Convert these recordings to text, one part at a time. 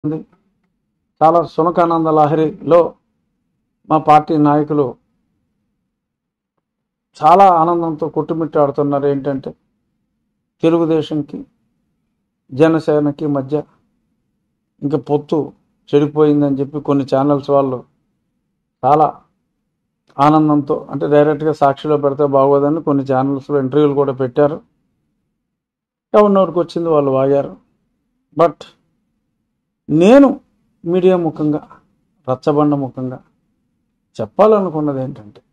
ఉంది చాలా సునకానంద లహరిలో మా పార్టీ నాయకులు చాలా ఆనందంతో కొట్టుమిట్టాడుతున్నారు ఏంటంటే తెలుగుదేశంకి జనసేనకి మధ్య ఇంకా పొత్తు చెడిపోయిందని చెప్పి కొన్ని ఛానల్స్ వాళ్ళు చాలా ఆనందంతో అంటే డైరెక్ట్గా సాక్షిలో పెడితే బాగోదని కొన్ని ఛానల్స్లో ఇంటర్వ్యూలు కూడా పెట్టారు ఎవరి నోటికి వచ్చింది వాళ్ళు వాగారు బట్ నేను మీడియా ముఖంగా రచ్చబండ ముఖంగా చెప్పాలనుకున్నది ఏంటంటే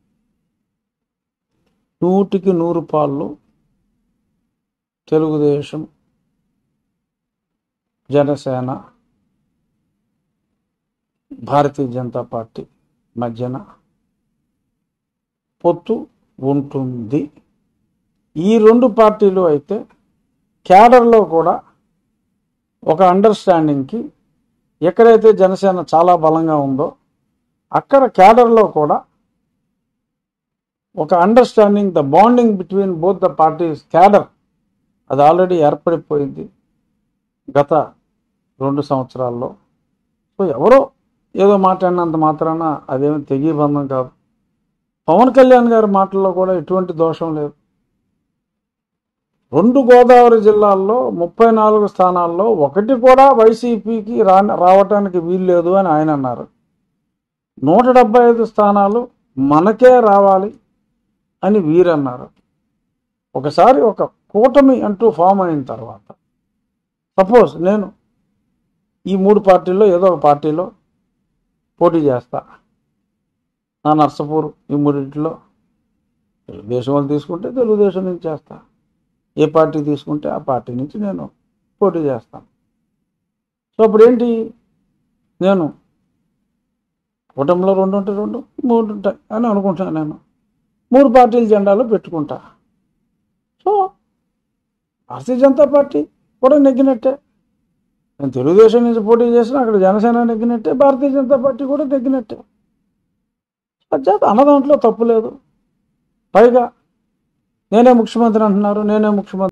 నూటికి నూరు పాళ్ళు తెలుగుదేశం జనసేన భారతీయ జనతా పార్టీ మధ్యన పొత్తు ఉంటుంది ఈ రెండు పార్టీలు అయితే క్యాడర్లో కూడా ఒక అండర్స్టాండింగ్కి ఎక్కడైతే జనసేన చాలా బలంగా ఉందో అక్కడ క్యాడర్లో కూడా ఒక understanding the bonding between both the parties cadre అది ఆల్రెడీ ఏర్పడిపోయింది గత రెండు సంవత్సరాల్లో సో ఎవరో ఏదో మాట్లాడినంత మాత్రాన అదేమి తెగి బంధం కాదు పవన్ కళ్యాణ్ గారి మాటల్లో కూడా ఎటువంటి దోషం లేదు రెండు గోదావరి జిల్లాల్లో ముప్పై నాలుగు స్థానాల్లో ఒకటి కూడా వైసీపీకి రా రావటానికి వీల్లేదు అని ఆయన అన్నారు నూట డెబ్బై ఐదు స్థానాలు మనకే రావాలి అని వీరన్నారు ఒకసారి ఒక కూటమి అంటూ ఫామ్ అయిన తర్వాత సపోజ్ నేను ఈ మూడు పార్టీల్లో ఏదో ఒక పార్టీలో పోటీ చేస్తా నా నర్సపూర్ ఈ మూడింటిలో తెలుగుదేశం వాళ్ళు తీసుకుంటే తెలుగుదేశం నుంచి చేస్తా ఏ పార్టీ తీసుకుంటే ఆ పార్టీ నుంచి నేను పోటీ చేస్తాను సో అప్పుడు ఏంటి నేను కూటమిలో రెండు ఉంటాయి రెండు మూడు ఉంటాయి అని అనుకుంటాను నేను మూడు పార్టీల జెండాలు పెట్టుకుంటా సో భారతీయ జనతా పార్టీ కూడా నెగ్గినట్టే నేను తెలుగుదేశం నుంచి పోటీ చేసినా అక్కడ జనసేన నెగ్గినట్టే భారతీయ జనతా పార్టీ కూడా నెగ్గినట్టే అధ్యాత అన్న దాంట్లో తప్పు లేదు పైగా నేనే ముఖ్యమంత్రి అంటున్నారు నేనే ముఖ్యమంత్రి